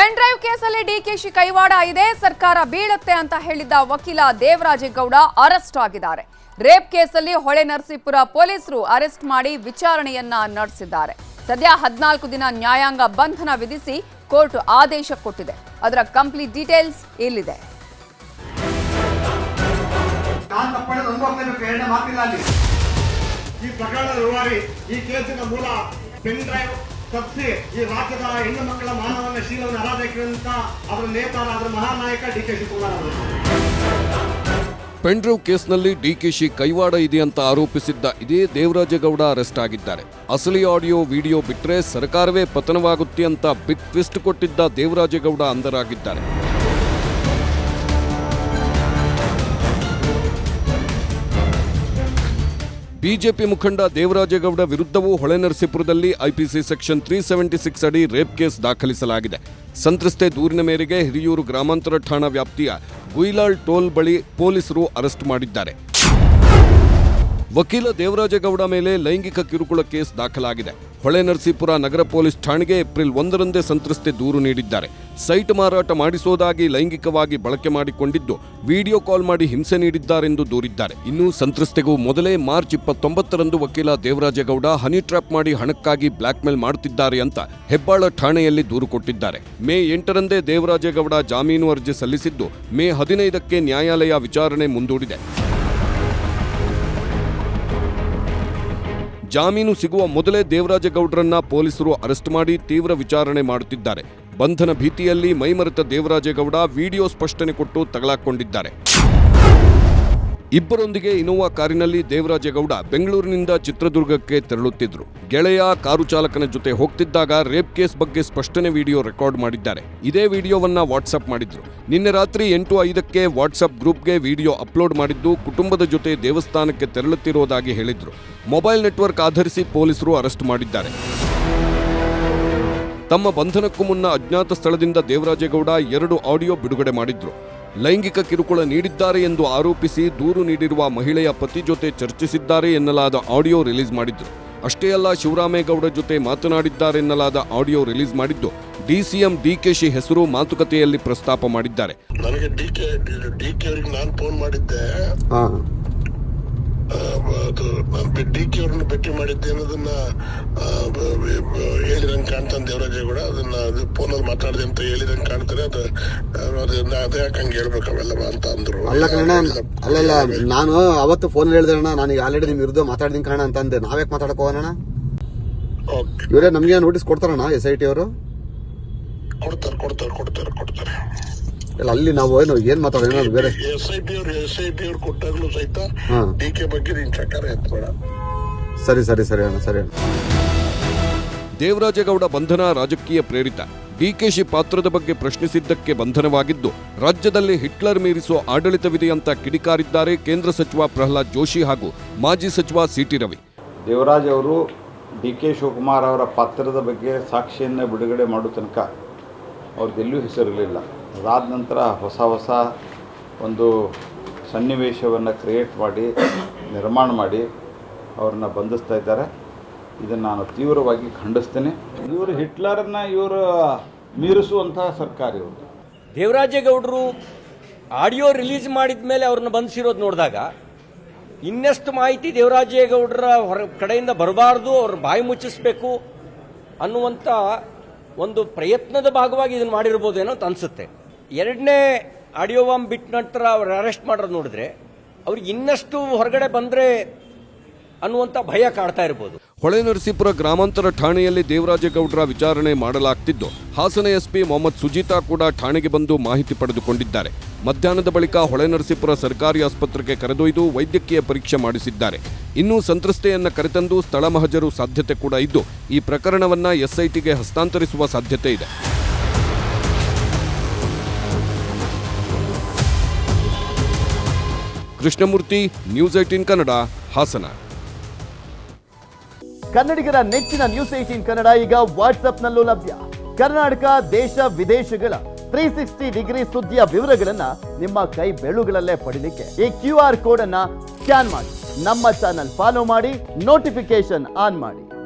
Pen drive ಕೇಸಲ್ಲಿ ಡಿಕೆಶಿ ಕೈವಾಡ ಇದೆ ಸರ್ಕಾರ ಬೀಳುತ್ತೆ ಅಂತ ಹೇಳಿದ್ದ ವಕೀಲ ದೇವರಾಜೇಗೌಡ ಅರೆಸ್ಟ್ ಆಗಿದ್ದಾರೆ ರೇಪ್ ಕೇಸಲ್ಲಿ ಹೊಳೆ ನರಸೀಪುರ ಪೊಲೀಸರು ಅರೆಸ್ಟ್ ಮಾಡಿ ವಿಚಾರಣೆಯನ್ನ ನಡೆಸಿದ್ದಾರೆ ಸದ್ಯ ಹದಿನಾಲ್ಕು ದಿನ ನ್ಯಾಯಾಂಗ ಬಂಧನ ವಿಧಿಸಿ ಕೋರ್ಟ್ ಆದೇಶ ಕೊಟ್ಟಿದೆ ಅದರ ಕಂಪ್ಲೀಟ್ ಡೀಟೇಲ್ಸ್ ಇಲ್ಲಿದೆ ನಾನು ತಪ್ಪಾಡಿದ್ರೆ ಒಂದು ಹೋಗ್ಲೇಬೇಕು ಎರಡನೇ ಮಾತಿಲ್ಲ ಅಲ್ಲಿ ಈ ಪ್ರಕರಣದ ರೂವಾರಿ ಈ ಕೇಸಿನ ಮೂಲ ಪೆನ್ ಡ್ರೈವ್ ತಪ್ಪಿಸಿ ಈ ರಾಜ್ಯದ ಹೆಣ್ಣು ಮಕ್ಕಳ ಮಾನವನ ಶೀಲವನ್ನು ಹರಾಬೇಕಿರುವಂತ ಅವರ ನೇತಾರ ಅದರ ಮಹಾನಾಯಕ ಡಿ ಕೆ ಶಿವಕುಮಾರ್ ಅವರು ಪೆಂಡ್ರವ್ ಕೇಸ್ನಲ್ಲಿ ಡಿಕೆಶಿ ಕೈವಾಡ ಇದೆ ಅಂತ ಆರೋಪಿಸಿದ್ದ ಇದೇ ದೇವರಾಜೇಗೌಡ ಅರೆಸ್ಟ್ ಆಗಿದ್ದಾರೆ ಅಸಲಿ ಆಡಿಯೋ ವಿಡಿಯೋ ಬಿಟ್ರೆ ಸರ್ಕಾರವೇ ಪತನವಾಗುತ್ತೆ ಅಂತ ಬಿಗ್ ಟ್ವಿಸ್ಟ್ ಕೊಟ್ಟಿದ್ದ ದೇವರಾಜೇಗೌಡ ಅಂದರಾಗಿದ್ದಾರೆ ಬಿಜೆಪಿ ಮುಖಂಡ ದೇವರಾಜೇಗೌಡ ವಿರುದ್ಧವೂ ಹೊಳೆನರಸೀಪುರದಲ್ಲಿ IPC section three seventy six ಅಡಿ ರೇಪ್ ಕೇಸ್ ದಾಖಲಿಸಲಾಗಿದೆ ಸಂತ್ರಸ್ತೆ ದೂರಿನ ಮೇರೆಗೆ ಹಿರಿಯೂರು ಗ್ರಾಮಾಂತರ ಠಾಣಾ ವ್ಯಾಪ್ತಿಯ ಗುಯಿಲಾಳ್ ಟೋಲ್ ಬಳಿ ಪೊಲೀಸರು ಅರೆಸ್ಟ್ ಮಾಡಿದ್ದಾರೆ ವಕೀಲ ದೇವರಾಜೇಗೌಡ ಮೇಲೆ ಲೈಂಗಿಕ ಕಿರುಕುಳ ಕೇಸ್ ದಾಖಲಾಗಿದೆ ಹೊಳೆ ನರಸೀಪುರ ನಗರ ಪೊಲೀಸ್ ಠಾಣೆಗೆ ಏಪ್ರಿಲ್ ಒಂದರಂದೇ ಸಂತ್ರಸ್ತೆ ದೂರು ನೀಡಿದ್ದಾರೆ ಸೈಟ್ ಮಾರಾಟ ಮಾಡಿಸೋದಾಗಿ ಲೈಂಗಿಕವಾಗಿ ಬಳಕೆ ಮಾಡಿಕೊಂಡಿದ್ದು ವಿಡಿಯೋ ಕಾಲ್ ಮಾಡಿ ಹಿಂಸೆ ನೀಡಿದ್ದಾರೆಂದು ದೂರಿದ್ದಾರೆ ಇನ್ನು ಸಂತ್ರಸ್ತೆಗೂ ಮೊದಲೇ ಮಾರ್ಚ್ ಇಪ್ಪತ್ತೊಂಬತ್ತರಂದು ವಕೀಲ ದೇವರಾಜೇಗೌಡ ಹನಿ ಟ್ರ್ಯಾಪ್ ಮಾಡಿ ಹಣಕ್ಕಾಗಿ ಬ್ಲಾಕ್ಮೇಲ್ ಮಾಡುತ್ತಿದ್ದಾರೆ ಅಂತ ಹೆಬ್ಬಾಳ ಠಾಣೆಯಲ್ಲಿ ದೂರು ಕೊಟ್ಟಿದ್ದಾರೆ ಮೇ ಎಂಟರಂದೇ ದೇವರಾಜೇಗೌಡ ಜಾಮೀನು ಅರ್ಜಿ ಸಲ್ಲಿಸಿದ್ದು ಮೇ ಹದಿನೈದಕ್ಕೆ ನ್ಯಾಯಾಲಯ ವಿಚಾರಣೆ ಮುಂದೂಡಿದೆ ಜಾಮೀನು ಸಿಗುವ ಮೊದಲೇ ದೇವರಾಜೇಗೌಡರನ್ನ ಪೊಲೀಸರು ಅರೆಸ್ಟ್ ಮಾಡಿ ತೀವ್ರ ವಿಚಾರಣೆ ಮಾಡುತ್ತಿದ್ದಾರೆ ಬಂಧನ ಭೀತಿಯಲ್ಲಿ ಮೈಮರೆತ ದೇವರಾಜೇಗೌಡ ವಿಡಿಯೋ ಸ್ಪಷ್ಟನೆ ಕೊಟ್ಟು ತಗಲಾಕೊಂಡಿದ್ದಾರೆ ಇಬ್ಬರೊಂದಿಗೆ ಇನೋವಾ ಕಾರಿನಲ್ಲಿ ದೇವರಾಜೇಗೌಡ ಬೆಂಗಳೂರಿನಿಂದ ಚಿತ್ರದುರ್ಗಕ್ಕೆ ತೆರಳುತ್ತಿದ್ರು ಗೆಳೆಯ ಕಾರು ಚಾಲಕನ ಜೊತೆ ಹೋಗ್ತಿದ್ದಾಗ ರೇಪ್ ಕೇಸ್ ಬಗ್ಗೆ ಸ್ಪಷ್ಟನೆ ವಿಡಿಯೋ ರೆಕಾರ್ಡ್ ಮಾಡಿದ್ದಾರೆ ಇದೇ ವಿಡಿಯೋವನ್ನ ವಾಟ್ಸಪ್ ಮಾಡಿದ್ರು ನಿನ್ನೆ ರಾತ್ರಿ ಎಂಟು ಐದಕ್ಕೆ ವಾಟ್ಸಪ್ ಗ್ರೂಪ್ಗೆ ವಿಡಿಯೋ ಅಪ್ಲೋಡ್ ಮಾಡಿದ್ದು ಕುಟುಂಬದ ಜೊತೆ ದೇವಸ್ಥಾನಕ್ಕೆ ತೆರಳುತ್ತಿರುವುದಾಗಿ ಹೇಳಿದ್ರು ಮೊಬೈಲ್ ನೆಟ್ವರ್ಕ್ ಆಧರಿಸಿ ಪೊಲೀಸರು ಅರೆಸ್ಟ್ ಮಾಡಿದ್ದಾರೆ ತಮ್ಮ ಬಂಧನಕ್ಕೂ ಮುನ್ನ ಅಜ್ಞಾತ ಸ್ಥಳದಿಂದ ದೇವರಾಜೇಗೌಡ ಎರಡು ಆಡಿಯೋ ಬಿಡುಗಡೆ ಮಾಡಿದ್ರು ಲೈಂಗಿಕ ಕಿರುಕುಳ ನೀಡಿದ್ದಾರೆ ಎಂದು ಆರೋಪಿಸಿ ದೂರು ನೀಡಿರುವ ಮಹಿಳೆಯ ಪತಿ ಜೊತೆ ಚರ್ಚಿಸಿದ್ದಾರೆ ಎನ್ನಲಾದ ಆಡಿಯೋ ರಿಲೀಸ್ ಮಾಡಿದ್ರು ಅಷ್ಟೇ ಅಲ್ಲ ಶಿವರಾಮೇಗೌಡ ಜೊತೆ ಮಾತನಾಡಿದ್ದಾರೆನ್ನಲಾದ ಆಡಿಯೋ ರಿಲೀಸ್ ಮಾಡಿದ್ದು ಡಿಸಿಎಂ ಡಿಕೆಶಿ ಹೆಸರು ಮಾತುಕತೆಯಲ್ಲಿ ಪ್ರಸ್ತಾಪ ಮಾಡಿದ್ದಾರೆ ನನಗೆ ಡಿ ಕೆ ಡಿ ಕೆ ಅವ್ರಿಗೆ ನಾನು ಫೋನ್ ಮಾಡಿದ್ದೆ ಆ, ಅದು ಡಿ ಕೆ ಅವ್ರನ್ನ ಭೇಟಿ ಮಾಡಿದ್ದೆ ಅನ್ನೋದನ್ನ ಆ, ಬ- ಬ- ಬ- ಹೇಳಿದಂಗೆ ಕಾಣ್ತಾನೆ ದೇವರಾಜೇಗೌಡ ಅದನ್ನ ಅದು ಫೋನಲ್ಲಿ ಮಾತಾಡಿದೆ ಅಂತ ಹೇಳಿದಂಗೆ ಕಾಣ್ತಾರೆ ಅದು ಅದನ್ನ ಅದೇ ಯಾಕೆ ಹಂಗೆ ಹೇಳ್ಬೇಕು ಅವೆಲ್ಲ ಅಂತ ಅಂದ್ರು ಅಲ್ಲ ಕಣ ಅಲ್ಲಲ್ಲ ನಾನು ಅವತ್ತು ಫೋನ್ ಹೇಳಿದೆ ಅಣ್ಣ ನಾನು ಆಲ್ರೆಡಿ ನಿಮ್ ವಿರುದ್ಧ ಮಾತಾಡಿದೀನಿ ಕಣ ಅಂತ ಅಂದೆ ನಾವ್ಯಾಕೆ ಮಾತಾಡಕ್ ಹೋಗೋಣ ಓಕೆ ಇವರೇ ನಮ್ಗೆ ನೋಟಿಸ್ ಕೊಡ್ತಾರಣ್ಣ ಎಸ್ ಐ ಟಿ ಅವರು ಕೊಡ್ತಾರೆ ಕೊಡ್ತಾರೆ ಕೊಡ್ತಾರೆ ಕೊಡ್ತಾರೆ ಇಲ್ಲ ಅಲ್ಲಿ ನಾವು ಏನು ಏನ್ ಮಾತಾಡೋಣ ಬೇರೆ ಎಸ್ ಐ ಟಿ ಅವ್ರು ಎಸ್ ಐ ಟಿ ಅವ್ರು ಕೊಟ್ಟಾಗ್ಲೂ ಸಹಿತ ಹಾ. ಡಿ ಕೆ ಬಗ್ಗೆ ನೀನ್ ಚಕಾರ ಎತ್ಬೇಡ ಸರಿ ಸರಿ ಸರಿ ಅಣ್ಣ ಸರಿ ಅಣ್ಣ ದೇವರಾಜೇಗೌಡ ಬಂಧನ ರಾಜಕೀಯ ಪ್ರೇರಿತ ಡಿಕೆಶಿ ಪಾತ್ರದ ಬಗ್ಗೆ ಪ್ರಶ್ನಿಸಿದ್ದಕ್ಕೆ ಬಂಧನವಾಗಿದ್ದು ರಾಜ್ಯದಲ್ಲಿ ಹಿಟ್ಲರ್ ಮೀರಿಸುವ ಆಡಳಿತವಿದೆ ಅಂತ ಕಿಡಿಕಾರಿದ್ದಾರೆ ಕೇಂದ್ರ ಸಚಿವ ಪ್ರಹ್ಲಾದ್ ಜೋಶಿ ಹಾಗೂ ಮಾಜಿ ಸಚಿವ ಸಿಟಿ ರವಿ ದೇವರಾಜ್ ಅವರು ಡಿ ಕೆ ಶಿವಕುಮಾರ್ ಅವರ ಪಾತ್ರದ ಬಗ್ಗೆ ಸಾಕ್ಷಿಯನ್ನು ಬಿಡುಗಡೆ ಮಾಡೋ ತನಕ ಅವ್ರದ್ದೆಲ್ಲೂ ಹೆಸರಿರಲಿಲ್ಲ ಅದಾದ ನಂತರ ಹೊಸ ಹೊಸ ಒಂದು ಸನ್ನಿವೇಶವನ್ನು ಕ್ರಿಯೇಟ್ ಮಾಡಿ ನಿರ್ಮಾಣ ಮಾಡಿ ಅವ್ರನ್ನ ಬಂಧಿಸ್ತಾ ಇದ್ದಾರೆ ಇದನ್ನು ನಾನು ತೀವ್ರವಾಗಿ ಖಂಡಿಸ್ತೇನೆ ಇವರು ಹಿಟ್ಲರನ್ನು ಇವರು ಮೀರಿಸುವಂತಹ ಸರ್ಕಾರ ಇವರು ದೇವರಾಜೇಗೌಡರು ಆಡಿಯೋ ರಿಲೀಸ್ ಮಾಡಿದ ಮೇಲೆ ಅವ್ರನ್ನ ಬಂಧಿಸಿರೋದು ನೋಡಿದಾಗ ಇನ್ನೆಷ್ಟು ಮಾಹಿತಿ ದೇವರಾಜೇಗೌಡರ ಹೊರ ಕಡೆಯಿಂದ ಬರಬಾರ್ದು ಅವ್ರ ಬಾಯಿ ಮುಚ್ಚಿಸ್ಬೇಕು ಅನ್ನುವಂಥ ಒಂದು ಪ್ರಯತ್ನದ ಭಾಗವಾಗಿ ಇದನ್ನು ಮಾಡಿರ್ಬೋದೇನೋ ಅಂತ ಅನ್ಸುತ್ತೆ ಎರಡನೇ ಆಡಿಯೋ ಬಾಂಬ್ ಬಿಟ್ಟ ನಂತರ ಅವ್ರು ಅರೆಸ್ಟ್ ಮಾಡೋದು ನೋಡಿದ್ರೆ ಅವ್ರಿಗೆ ಇನ್ನಷ್ಟು ಹೊರಗಡೆ ಬಂದರೆ ಅನ್ನುವಂಥ ಭಯ ಕಾಡ್ತಾ ಇರ್ಬೋದು ಹೊಳೆ ನರಸೀಪುರ ಗ್ರಾಮಾಂತರ ಠಾಣೆಯಲ್ಲಿ ದೇವರಾಜೇಗೌಡರ ವಿಚಾರಣೆ ಮಾಡಲಾಗ್ತಿದ್ದು ಹಾಸನ ಎಸ್ಪಿ ಮೊಹಮ್ಮದ್ ಸುಜೀತಾ ಕೂಡ ಠಾಣೆಗೆ ಬಂದು ಮಾಹಿತಿ ಪಡೆದುಕೊಂಡಿದ್ದಾರೆ ಮಧ್ಯಾಹ್ನದ ಬಳಿಕ ಹೊಳೆ ನರಸೀಪುರ ಸರ್ಕಾರಿ ಆಸ್ಪತ್ರೆಗೆ ಕರೆದೊಯ್ದು ವೈದ್ಯಕೀಯ ಪರೀಕ್ಷೆ ಮಾಡಿಸಿದ್ದಾರೆ ಇನ್ನು ಸಂತ್ರಸ್ತೆಯನ್ನ ಕರೆತಂದು ಸ್ಥಳ ಮಹಜರು ಸಾಧ್ಯತೆ ಕೂಡ ಇದ್ದು ಈ ಪ್ರಕರಣವನ್ನ ಎಸ್ಐಟಿಗೆ ಹಸ್ತಾಂತರಿಸುವ ಸಾಧ್ಯತೆ ಇದೆ ಕೃಷ್ಣಮೂರ್ತಿ ನ್ಯೂಸ್ ಏಟೀನ್ ಕನ್ನಡ ಹಾಸನ ಕನ್ನಡಿಗರ ನೆಚ್ಚಿನ ನ್ಯೂಸ್ ಏಟೀನ್ ಕನ್ನಡ ಈಗ ವಾಟ್ಸ್ಆಪ್ನಲ್ಲೂ ಲಭ್ಯ ಕರ್ನಾಟಕ ದೇಶ ವಿದೇಶಗಳ ತ್ರೀ ಸಿಕ್ಸ್ಟಿ ಡಿಗ್ರಿ ಸುದ್ದಿಯ ವಿವರಗಳನ್ನ ನಿಮ್ಮ ಕೈ ಬೆಳುಗಳಲ್ಲೇ ಪಡಿಲಿಕ್ಕೆ ಈ ಕ್ಯೂ ಆರ್ ಕೋಡ್ ಅನ್ನ ಸ್ಕ್ಯಾನ್ ಮಾಡಿ ನಮ್ಮ ಚಾನಲ್ ಫಾಲೋ ಮಾಡಿ ನೋಟಿಫಿಕೇಶನ್ ಆನ್ ಮಾಡಿ